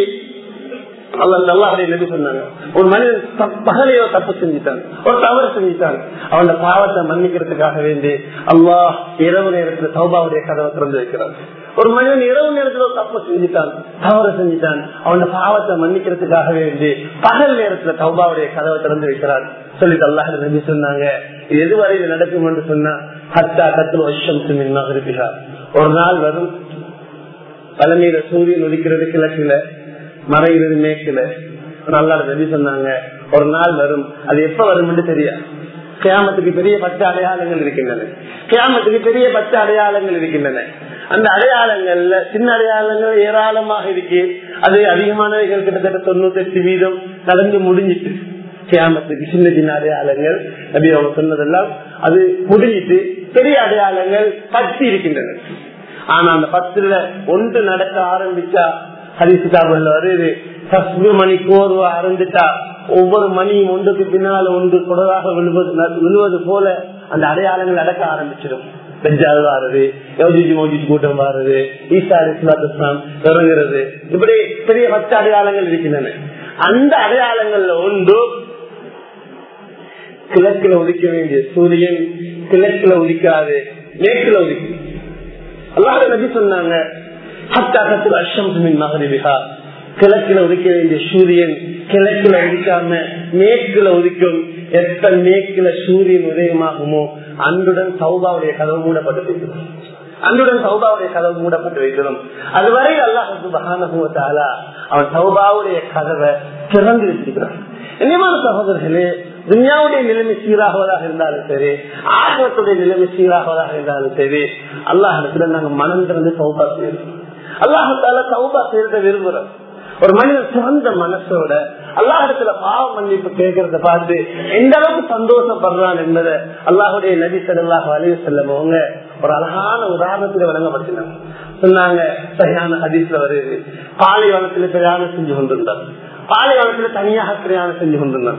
S2: ஒரு மனிதன் பகலையோ தப்பு செஞ்சுட்டான் ஒரு தவறு செஞ்சுட்டான் அவன் பாவத்தை மன்னிக்கிறதுக்காக வேண்டி அல்லாஹ் இரவு நேரத்துல சௌபாவுடைய கதவை திறந்து வைக்கிறான் ஒரு மனிதன் இரவு நேரத்துல ஒரு தப்பு செஞ்சுட்டான் தவறு செஞ்சுட்டான் அவன் பாவத்தை மன்னிக்கிறதுக்காக வேண்டி பகல் நேரத்துல சௌபாவுடைய கதவை திறந்து வைக்கிறான் சொல்லிட்டு அல்லாஹ் நம்பி சொன்னாங்க இது எதுவரை இது நடக்கும் என்று சொன்னா ஹத்தா கத்துல வருஷம் மகிழ்ச்சிகா ஒரு நாள் வரும் பழமையில சூரியன் ஒலிக்கிறது கிழக்குல மறைகிறது மேற்குல நல்லா நபி சொன்னாங்க ஒரு நாள் வரும் அது எப்ப வரும் தெரியாது கியாமத்துக்கு பெரிய பத்து அடையாளங்கள் இருக்கின்றன கியாமத்துக்கு பெரிய பத்து அடையாளங்கள் இருக்கின்றன அந்த அடையாளங்கள்ல சின்ன அடையாளங்கள் ஏராளமாக இருக்கு அது அதிகமானவைகள் கிட்டத்தட்ட தொண்ணூத்தி எட்டு வீதம் நடந்து முடிஞ்சிட்டு கியாமத்துக்கு சின்ன சின்ன அடையாளங்கள் நபி அவங்க சொன்னதெல்லாம் அது முடிஞ்சிட்டு பெரிய அடையாளங்கள் பத்து இருக்கின்றன ஆனா அந்த பத்துல ஒன்று நடக்க ஆரம்பிச்சா ஹரிசிதாபுல வருது சஸ்பு மணி கோர்வா அறந்துட்டா ஒவ்வொரு மணியும் ஒன்றுக்கு பின்னால ஒன்று தொடராக விழுவது விழுவது போல அந்த அடையாளங்கள் அடக்க ஆரம்பிச்சிடும் பெஞ்சால் வாருது யோஜிஜி மோஜிஜி கூட்டம் வாருது ஈசா அலிஸ்லாம் இறங்குறது இப்படி பெரிய பத்து அடையாளங்கள் இருக்கின்றன அந்த அடையாளங்கள்ல ஒன்று கிழக்குல உதிக்க வேண்டிய சூரியன் கிழக்குல உதிக்காது மேற்குல உதிக்கும் அல்லாத நபி சொன்னாங்க கிழக்குல உதிக்க வேண்டிய சூரியன் கிழக்குல உதிக்காம மேற்குல உதிக்கும் எத்த மேற்குல சூரியன் உதயமாகுமோ அன்றுடன் சௌபாவுடைய கதவு மூடப்பட்டு வைக்கணும் அன்றுடன் சௌபாவுடைய கதவு மூடப்பட்டு வைக்கணும் அதுவரை அல்லாஹால அவன் சௌபாவுடைய கதவை திறந்து வச்சிருக்கிறான் இனிமான சகோதரர்களே துன்யாவுடைய நிலைமை சீராகுவதாக இருந்தாலும் சரி ஆகத்துடைய நிலைமை சீராகுவதாக இருந்தாலும் சரி அல்லாஹத்துல நாங்க மனம் திறந்து சௌபா செய்யறோம் அல்லாஹால சௌபா செய்யறத விரும்புறோம் ஒரு மனிதன் சிறந்த மனசோட அல்லாஹிடத்துல பாவ மன்னிப்பு கேட்கறத பார்த்து எந்த அளவுக்கு சந்தோஷப்படுறான் என்பதை அல்லாஹுடைய நபி சல்லாஹ் அலைய செல்லவங்க ஒரு அழகான உதாரணத்துல வழங்கப்படுத்தினாங்க சொன்னாங்க சரியான ஹதீஸ்ல வருது பாலைவனத்துல பிரயாணம் செஞ்சு கொண்டிருந்தார் பாலைவனத்துல தனியாக பிரயாணம் செஞ்சு கொண்டிருந்தான்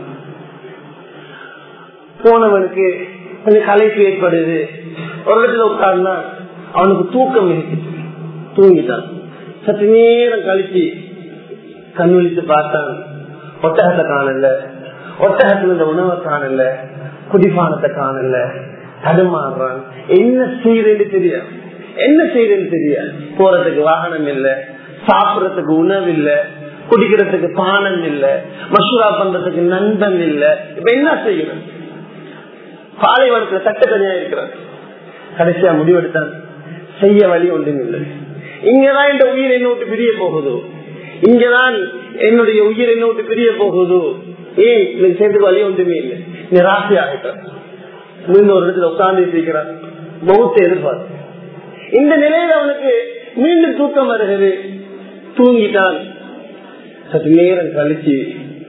S2: போனவனுக்கு கொஞ்சம் கலைப்பு ஏற்படுது ஒரு இடத்துல உட்கார்ந்தான் அவனுக்கு தூக்கம் இருக்கு தூங்கிட்டான் சற்று நேரம் கழிச்சு கண் விழித்து பார்த்தான் ஒட்டகத்தை காணல ஒட்டகத்துல இந்த உணவை காணல குடிபானத்தை காணல தடுமாறுறான் என்ன செய்யறேன்னு தெரியாது என்ன செய்யறேன்னு தெரியாது போறதுக்கு வாகனம் இல்ல சாப்பிடறதுக்கு உணவு இல்ல குடிக்கிறதுக்கு பானம் இல்ல மசூரா பண்றதுக்கு நண்பன் இல்ல இப்ப என்ன செய்யணும் பாலைவனத்துல தட்ட தனியா இருக்கிறான் கடைசியா முடிவெடுத்தான் செய்ய வழி ஒன்றும் இல்லை இங்கதான் இந்த உயிர் என்ன விட்டு பிரிய போகுதோ இங்கதான் என்னுடைய உயிர் என்ன விட்டு பிரிய போகுதோ ஏன் எனக்கு சேர்த்துக்கு வழி ஒன்றுமே இல்லை நிராசை ஆகிட்டான் மீண்டும் ஒரு இடத்துல உட்கார்ந்து இருக்கிறான் முகத்தை எதிர்பார்த்து இந்த நிலையில அவனுக்கு மீண்டும் தூக்கம் வருகிறது தூங்கிட்டான் சற்று நேரம் கழிச்சு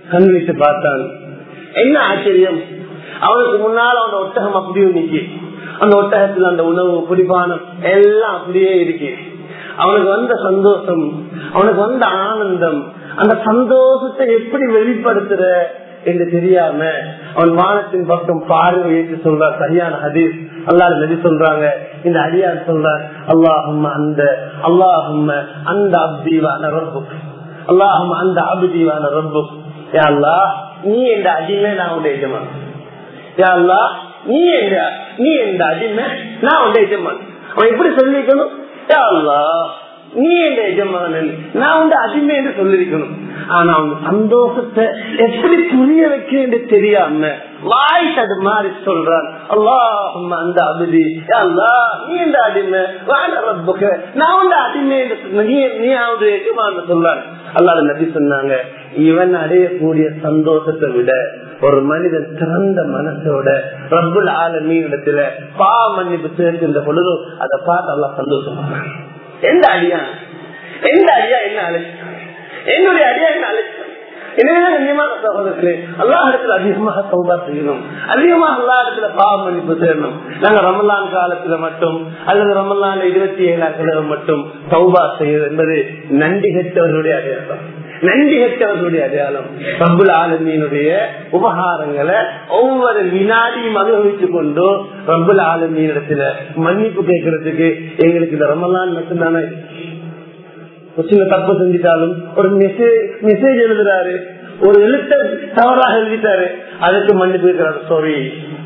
S2: கண் வைத்து பார்த்தான் என்ன ஆச்சரியம் அவனுக்கு முன்னால் அவன் ஒட்டகம் அப்படியே நிக்கி அந்த ஒட்டகத்தில் அந்த உணவு குடிபானம் எல்லாம் அப்படியே இருக்கு அவனுக்கு வந்த சந்தோஷம் அவனுக்கு வந்த ஆனந்தம் அந்த சந்தோஷத்தை எப்படி வெளிப்படுத்துற என்று தெரியாம அவன் வானத்தின் பக்கம் பார்வை வைத்து சொல்றார் சரியான ஹதீஸ் அல்லாஹ் நபி சொல்றாங்க இந்த அடியார் சொல்றார் அல்லாஹும் அந்த அல்லாஹும் அந்த அப்தீவான ரப்பு அல்லாஹும் அந்த அபுதீவான ரப்பு யா அல்லாஹ் நீ என்ற அடிமை நான் உடைய எஜமான் யா அல்லாஹ் நீ என்ற நீ என்ற அடிமை நான் உடைய எஜமான் அவன் எப்படி சொல்லிக்கணும் யா அல்லாஹ் நீ என்ற எஜமானன் நான் உண்ட அடிமை என்று சொல்லிருக்கணும் ஆனா அவங்க சந்தோஷத்தை எப்படி புரிய வைக்க என்று தெரியாம வாய் தடு மாறி சொல்றான் அல்லாஹ் அந்த அபிதி அல்லாஹ் நீ இந்த அடிமை வாழ ரப்புக்கு நான் உண்ட அடிமை என்று சொன்ன நீ நீயாவது எஜமான சொல்றான் அல்லாத நபி சொன்னாங்க இவன் அடையக்கூடிய சந்தோஷத்தை விட ஒரு மனிதன் திறந்த மனசோட ரப்புல் ஆலமீன் இடத்துல பா மன்னிப்பு சேர்க்கின்ற பொழுதும் அதை பார்த்து எல்லாம் சந்தோஷம் எந்த அடியா எந்த அடியா என்ன அழைச்சான் என்னுடைய அடியா என்ன அழைச்சான் எனவே கண்ணியமான சகோதரர்களே அல்லாஹ் இடத்துல அதிகமாக சௌபா செய்யணும் அதிகமாக அல்லா இடத்துல பாவ மன்னிப்பு செய்யணும் நாங்க ரமலான் காலத்துல மட்டும் அல்லது ரமலான் இருபத்தி ஏழாம் கிழமை மட்டும் சௌபா செய்வது என்பது நன்றி கெட்டவர்களுடைய அடையாளம் நன்றி கெட்டவர்களுடைய அடையாளம் ரபுல் ஆலமீனுடைய உபகாரங்களை ஒவ்வொரு வினாடியும் அனுபவித்துக் கொண்டு ரபுல் ஆலமீனிடத்துல மன்னிப்பு கேட்கறதுக்கு எங்களுக்கு இந்த ரமலான் மட்டும்தானே சின்ன தப்பு செஞ்சிட்டாலும் ஒரு மெசேஜ் மெசேஜ் எழுதுறாரு ஒரு எழுத்த தவறாக எழுதிட்டாரு அதுக்கு மன்னிப்பு கேட்கிறாரு சாரி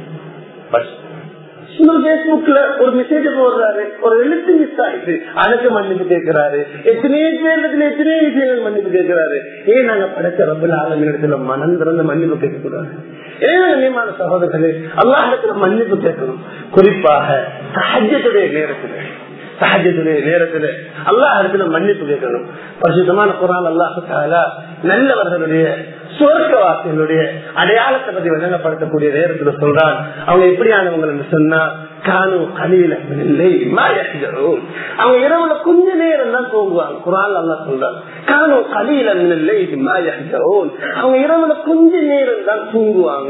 S2: பேஸ்புக்ல ஒரு மெசேஜ் போடுறாரு ஒரு எழுத்து மிஸ் ஆயிடுச்சு அதுக்கு மன்னிப்பு கேட்கிறாரு எத்தனையோ பேருக்கு எத்தனையோ விஷயங்கள் மன்னிப்பு கேட்கிறாரு ஏன் நாங்க படைச்ச ரப்பல் ஆலமிடத்துல மனம் திறந்து மன்னிப்பு கேட்க கூடாது ஏன் சகோதரர்களே அல்லாஹ் இடத்துல மன்னிப்பு கேட்கணும் குறிப்பாக சஹஜத்துடைய நேரத்துல சஹஜத்துடைய நேரத்துல அல்லாஹ் இடத்துல மன்னிப்பு கேட்கணும் பரிசுத்தமான குரான் அல்லாஹு நல்லவர்களுடைய சுவர்க்க வாசிகளுடைய அடையாளத்தை பத்தி விளங்கப்படுத்தக்கூடிய நேரத்துல சொல்றான் அவங்க எப்படியானவங்க சொன்னா காணும் கலியில இல்லை அவங்க இரவுல கொஞ்ச நேரம் தான் தூங்குவாங்க குரான் அல்லா சொல்றாங்க காணும் கலியில இல்லை அவங்க இரவுல கொஞ்ச நேரம் தான் தூங்குவாங்க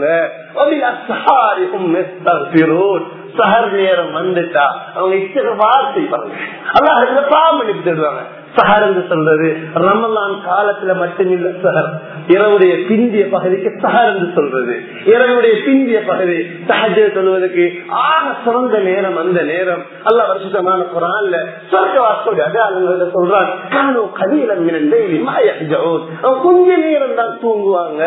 S2: சஹர் நேரம் வந்துட்டா அவங்க இத்தனை வார்த்தை பாருங்க அல்லாஹ் பாவம் பண்ணி தருவாங்க சஹர் என்று சொல்றது ரமலான் காலத்துல மட்டுமில்ல சஹர் இரவுடைய பிந்திய பகுதிக்கு சஹர் என்று சொல்றது இரவுடைய பிந்திய பகுதி சஹஜ சொல்வதற்கு ஆக சிறந்த நேரம் அந்த நேரம் அல்ல வருஷமான குரான்ல சொர்க்க வாசோட அடையாளங்களை சொல்றான் காணோ கதியில கொஞ்ச நேரம் தான் தூங்குவாங்க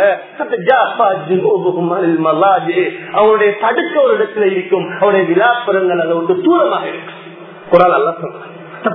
S2: அவருடைய படுக்க ஒரு இடத்துல இருக்கும் அவருடைய விழாப்புறங்கள் அதை விட்டு தூரமாக இருக்கும் குரான் அல்ல சொல்றான்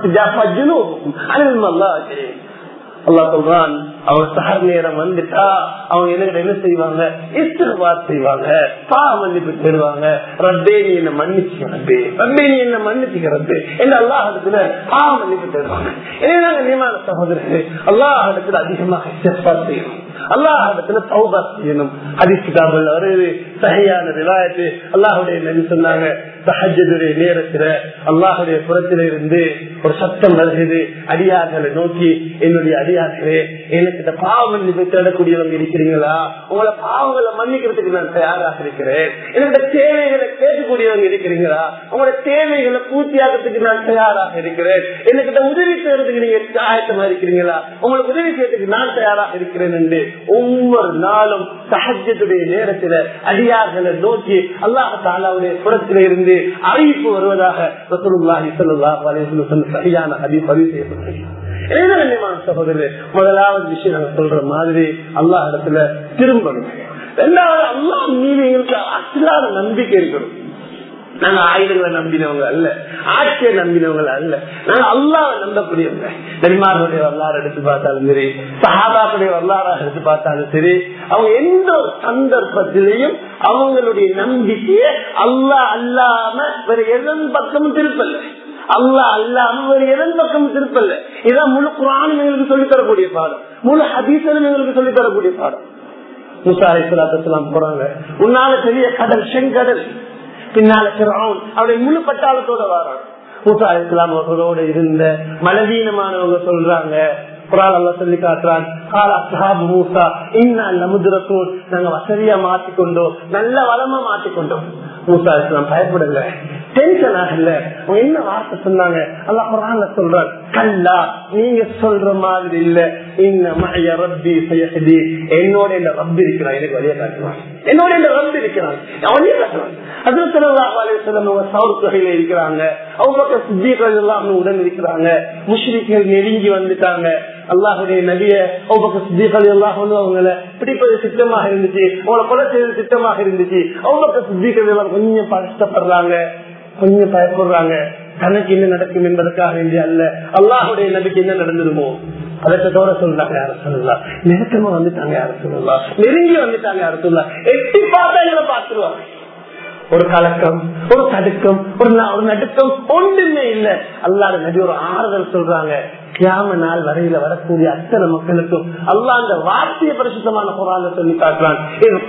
S2: அல்லா சொல்றான் அவங்க சஹர் நேரம் வந்துட்டா அவங்க என்ன என்ன செய்வாங்க இஸ்திரபாத் செய்வாங்க பா மன்னிப்பு தேடுவாங்க ரப்பே நீ என்ன மன்னிச்சு ரப்பே ரப்பே நீ என்ன மன்னிச்சுக்க ரப்பே என்று அல்லாஹத்துல பா மன்னிப்பு தேடுவாங்க எனவே நியமான சகோதரர்களே அல்லாஹத்துல அதிகமாக இஸ்திரபாத் செய்யணும் அல்லாஹத்துல தௌபா செய்யணும் அதிர்ஷ்டாமல் வருது சகையான ரிவாயத்து அல்லாஹுடைய நபி சொன்னாங்க சஹஜதுடைய நேரத்துல அல்லாஹுடைய புறத்தில இருந்து ஒரு சத்தம் வருகிறது அடியார்களை நோக்கி என்னுடைய அடியார்களே எனக்கு இந்த பாவ மன்னிப்பு தேடக்கூடியவங்க இருக்கிறீங்களா உங்களை பாவங்களை மன்னிக்கிறதுக்கு நான் தயாராக இருக்கிறேன் என்னோட தேவைகளை கேட்கக்கூடியவங்க இருக்கிறீங்களா உங்களோட தேவைகளை பூர்த்தியாகிறதுக்கு நான் தயாராக இருக்கிறேன் எனக்கு உதவி செய்யறதுக்கு நீங்க ஆயத்தமா இருக்கிறீங்களா உங்களுக்கு உதவி செய்யறதுக்கு நான் தயாராக இருக்கிறேன் என்று ஒவ்வொரு நாளும் சஹஜத்துடைய நேரத்துல அடியார்களை நோக்கி அல்லாஹ் தாலாவுடைய புறத்தில இருந்து அறிவிப்பு வருவதாக ரசூலுல்லாஹி ஸல்லல்லாஹு அலைஹி வஸல்லம் சரியான ஹதீஸ் பதிவு செய்யப்பட்டிருக்கு சகோதரர் முதலாவது விஷயம் நாங்க சொல்ற மாதிரி அல்லாஹ் இடத்துல திரும்பணும் ரெண்டாவது அல்லாஹ் மீது எங்களுக்கு அசலான நம்பிக்கை இருக்கணும் நாங்க ஆயுதங்களை நம்பினவங்க அல்ல ஆட்சியை நம்பினவங்க அல்ல நாங்க அல்லாவை நம்பக்கூடியவங்க நெல்மார்களுடைய வரலாறு எடுத்து பார்த்தாலும் சரி சஹாபாக்களுடைய வரலாறு எடுத்து பார்த்தாலும் சரி அவங்க எந்த ஒரு சந்தர்ப்பத்திலையும் அவங்களுடைய நம்பிக்கையை அல்லா அல்லாம வேற எதன் பக்கமும் திருப்பல்ல அல்லா அல்லாம வேற எதன் பக்கமும் திருப்பல்ல இதான் முழு குரானும் எங்களுக்கு சொல்லித் தரக்கூடிய பாடம் முழு ஹதீசனும் எங்களுக்கு சொல்லித் தரக்கூடிய பாடம் முசா அலிஸ்லாத்தலாம் போறாங்க உன்னால பெரிய கடல் செங்கடல் பின்னால பிறவும் அவருடைய முழு பட்டாளத்தோட வரான் மூசா அலிஸ்லாம் அவர்களோட இருந்த மலவீனமானவங்க சொல்றாங்க குரான் அல்ல சொல்லி காட்டுறான் கால அஸ்ஹாபு மூசா இன்ன லமுதுரத்தூன் நாங்க வசதியா மாத்திக்கொண்டோம் நல்ல வளமா மாத்திக்கொண்டோம் மூசா இஸ்லாம் பயப்படுங்க டென்ஷன் ஆகல அவங்க என்ன வார்த்தை சொன்னாங்க அல்லாஹ் குரான்ல சொல்றான் கல்லா நீங்க சொல்ற மாதிரி இல்ல இன்ன மழைய ரப்பி செய்யதி என்னோட இந்த ரப்பி இருக்கிறான் எனக்கு வழியா காட்டுவான் என்னோட இந்த ரப்பி இருக்கிறான் அவனே காட்டுவான் அது சொல்லுவாங்க சவுர் தொகையில இருக்கிறாங்க அவங்க பக்கம் சித்திகள் எல்லாம் உடன் இருக்கிறாங்க முஸ்லிம்கள் நெருங்கி வந்துட்டாங்க அல்லாஹுடைய நபிய அவங்க சித்திகள் எல்லாம் வந்து அவங்கள பிடிப்பது திட்டமாக இருந்துச்சு அவங்கள கொலை செய்வது திட்டமாக இருந்துச்சு அவங்க சித்திகள் எல்லாம் கொஞ்சம் கஷ்டப்படுறாங்க கொஞ்சம் பயப்படுறாங்க தனக்கு என்ன நடக்கும் என்பதற்காக வேண்டிய அல்ல அல்லாஹுடைய நபிக்கு என்ன நடந்துருமோ அதோட சொல்றாங்க யார சொல்லலாம் நெருக்கமா வந்துட்டாங்க யார சொல்லலாம் நெருங்கி வந்துட்டாங்க யார சொல்லலாம் எட்டி பார்த்தா எங்களை பார்த்துருவாங்க ஒரு கலக்கம் ஒரு தடுக்கம் ஒரு ஒரு நடுக்கம் ஒன்றுமே இல்ல அல்லாத நபி ஒரு ஆறுதல் சொல்றாங்க கியாம நாள் வரையில வரக்கூடிய அத்தனை மக்களுக்கும் அல்லா அந்த வார்த்தைய பரிசுத்தமான குரான சொல்லி காட்டுறான்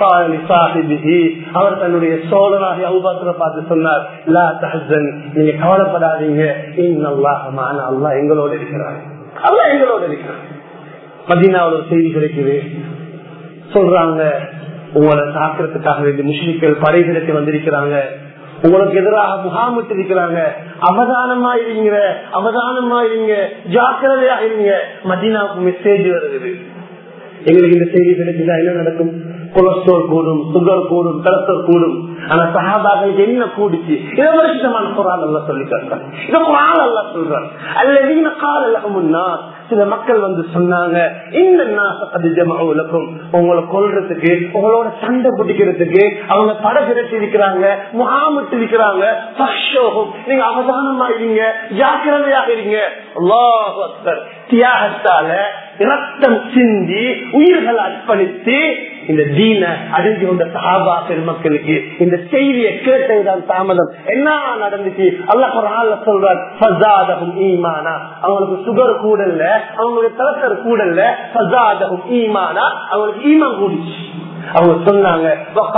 S2: அவர் தன்னுடைய சோழராக அவுபாத்திர பார்த்து சொன்னார் லா தஹன் நீங்க கவலைப்படாதீங்க அல்லாஹமான அல்லா எங்களோட இருக்கிறார் அல்லா எங்களோட இருக்கிறார் மதினாவில் ஒரு செய்தி கிடைக்குது சொல்றாங்க உங்களை தாக்குறதுக்காக வேண்டிய முஸ்லிம்கள் படைகளுக்கு வந்திருக்கிறாங்க உங்களுக்கு எதிராக முகாமிட்டு இருக்கிறாங்க அவதானமா இருங்க அவதானமா இருங்க ஜாக்கிரதையா இருங்க மதினாவுக்கு மெசேஜ் வருது எங்களுக்கு இந்த செய்தி கிடைச்சதா என்ன நடக்கும் கொலஸ்ட்ரால் கூடும் சுகர் கூடும் கலஸ்ட்ரால் கூடும் ஆனா சகாபாக்களுக்கு என்ன கூடிச்சு இதை வருஷமான குரான் அல்ல சொல்லி காட்டுறாங்க இதை குரான் அல்ல சொல்றாங்க அல்ல கால முன்னா சில மக்கள் வந்து சொன்னாங்க இந்த நாசம் உங்களை கொல்றதுக்கு உங்களோட சண்டை பிடிக்கிறதுக்கு அவங்க பட திரட்டி இருக்கிறாங்க முகாமிட்டு இருக்கிறாங்க நீங்க அவதானமா இருங்க ஜாக்கிரதையாக இருங்க தியாகத்தால ரத்தம் சிந்தி உயிர்கள் அர்ப்பணித்து இந்த தீன அடைஞ்சு கொண்ட சஹாபா பெருமக்களுக்கு இந்த செய்தியை கேட்டதுதான் தாமதம் என்ன நடந்துச்சு அல்ல ஒரு ஆள் சொல்றார் ஈமானா அவங்களுக்கு சுகர் கூடல்ல அவங்களுக்கு தலத்தர் கூடல்ல ஃபசாதஹும் ஈமானா அவங்களுக்கு ஈமான் கூடிச்சு அவங்க சொன்னாங்க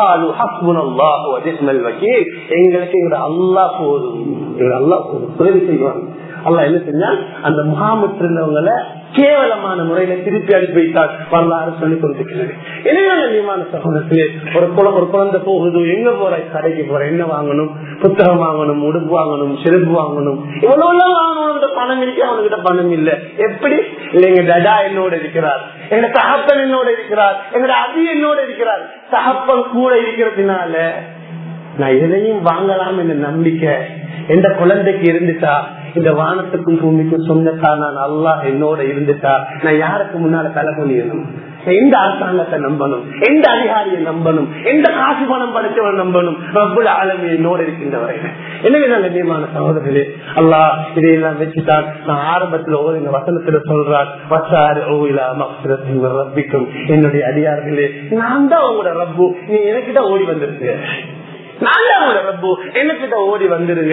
S2: எங்களுக்கு எங்க அல்லா போதும் எங்க அல்லா போதும் உதவி செய்வாங்க அல்லா என்ன செஞ்சால் அந்த முகாமுக்கு இருந்தவங்களை கேவலமான முறையில திருப்பி அனுப்பி வைத்தார் வரலாறு சொல்லிக் கொண்டிருக்கிறது எனவே நியமான சகோதரத்திலே ஒரு குளம் ஒரு குழந்தை போகுது எங்க போற கடைக்கு போற என்ன வாங்கணும் புத்தகம் வாங்கணும் உடுப்பு வாங்கணும் செருப்பு வாங்கணும் இவ்வளவு வாங்கணும் பணம் இருக்கு அவனுக்கிட்ட பணம் இல்ல எப்படி இல்லைங்க டடா என்னோட இருக்கிறார் எங்க தகப்பன் என்னோட இருக்கிறார் எங்க அதி என்னோட இருக்கிறார் தகப்பன் கூட இருக்கிறதுனால நான் எதையும் வாங்கலாம் என்ற நம்பிக்கை எந்த குழந்தைக்கு இருந்துட்டா இந்த வானத்துக்கும் பூமிக்கும் சொந்தத்தா நான் அல்லாஹ் என்னோட இருந்துட்டா நான் யாருக்கு முன்னால தலை பண்ணிடணும் எந்த அரசாங்கத்தை நம்பணும் எந்த அதிகாரியை நம்பணும் எந்த காசு பணம் படைச்சவன் நம்பணும் ரப்புல ஆளுமை என்னோட இருக்கின்றவரை எனவே நான் கண்ணியமான சகோதரர்களே அல்லாஹ் இதையெல்லாம் வச்சுதான் நான் ஆரம்பத்துல ஓ இந்த வசனத்துல சொல்றான் வசாறு ஓ இலா மக்சரத்தின் ரப்பிக்கும் என்னுடைய அடியார்களே நான் தான் உங்களோட ரப்பு நீ எனக்கிட்ட ஓடி வந்திருக்கு நல்ல ரப்பு என்னக்கிட்ட ஓடி வந்துருங்க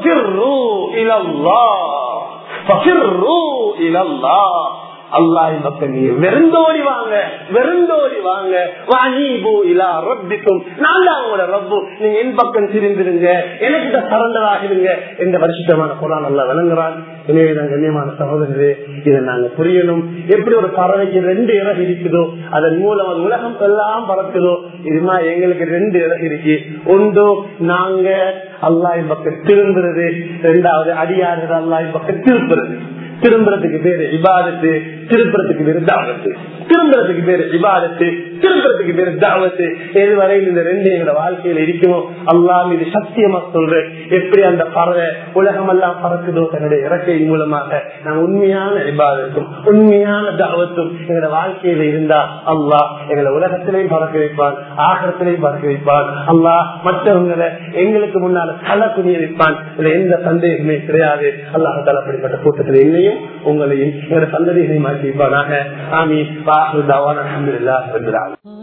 S2: அல்லாஹ் பக்கம் நீ வெறுந்தோடி வாங்க வெறுந்தோடி வாங்க வாணிபு இலா ரப்பிக்கும் நான் தான் உங்களோட ரப்பு நீங்க என் பக்கம் திரும்பிருங்க எனக்கிட்ட சரண்டராகிருங்க எந்த வருஷமான குரான் நல்லா விளங்குறான் எனவே நான் கண்ணியமான சகோதரரே இதை நாங்க புரியணும் எப்படி ஒரு பறவைக்கு ரெண்டு இறகு இருக்குதோ அதன் மூலம் அது உலகம் எல்லாம் பறக்குதோ இதுமா எங்களுக்கு ரெண்டு இறகு இருக்கு ஒன்று நாங்க அல்லாஹ் பக்கம் திரும்புறது ரெண்டாவது அடியார்கள் அல்லாஹ் பக்கம் திருப்புறது திரும்புறதுக்கு பேரு இபாதத்து திருப்புறதுக்கு பேரு தாவத்து திரும்புறதுக்கு பேரு இபாதத்து திரும்புறதுக்கு பேரு தாவத்து எது வரையில் இந்த ரெண்டு எங்களோட வாழ்க்கையில இருக்குமோ அல்லாம் இது சத்தியமா சொல்றேன் எப்படி அந்த பறவை உலகம் எல்லாம் பறக்குதோ தன்னுடைய இறக்கை மூலமாக நான் உண்மையான இபாதத்தும் உண்மையான தாவத்தும் எங்களோட வாழ்க்கையில இருந்தா அல்லாஹ் எங்களை உலகத்திலையும் பறக்க வைப்பான் ஆகரத்திலையும் பறக்க வைப்பான் அல்லாஹ் மற்றவங்களை எங்களுக்கு முன்னால தலை குனிய வைப்பான் இதுல எந்த சந்தேகமே கிடையாது அல்லாஹ் தலைப்படிப்பட்ட கூட்டத்தில் என்னையும் உங்களையும் எங்களோட சந்ததிகளையும் மாற்றி வைப்பானாக ஆமி பாஹு தவான் அஹமதுல்லா இருக்கிறார்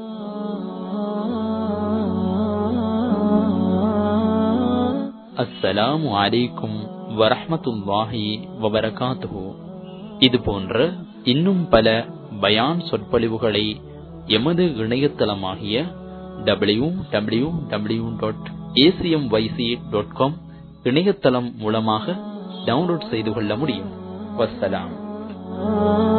S3: அஸ்ஸலாமு அலைக்கும் வரஹமத்துல்லாஹி வபரகாத்துஹு இது போன்ற இன்னும் பல பயான் சொற்பொழிவுகளை எமது இணையதளமாகிய W W W dot ACM YC dot com இணையதளம் மூலமாக டவுன்லோட் செய்து கொள்ள முடியும் வசலாம்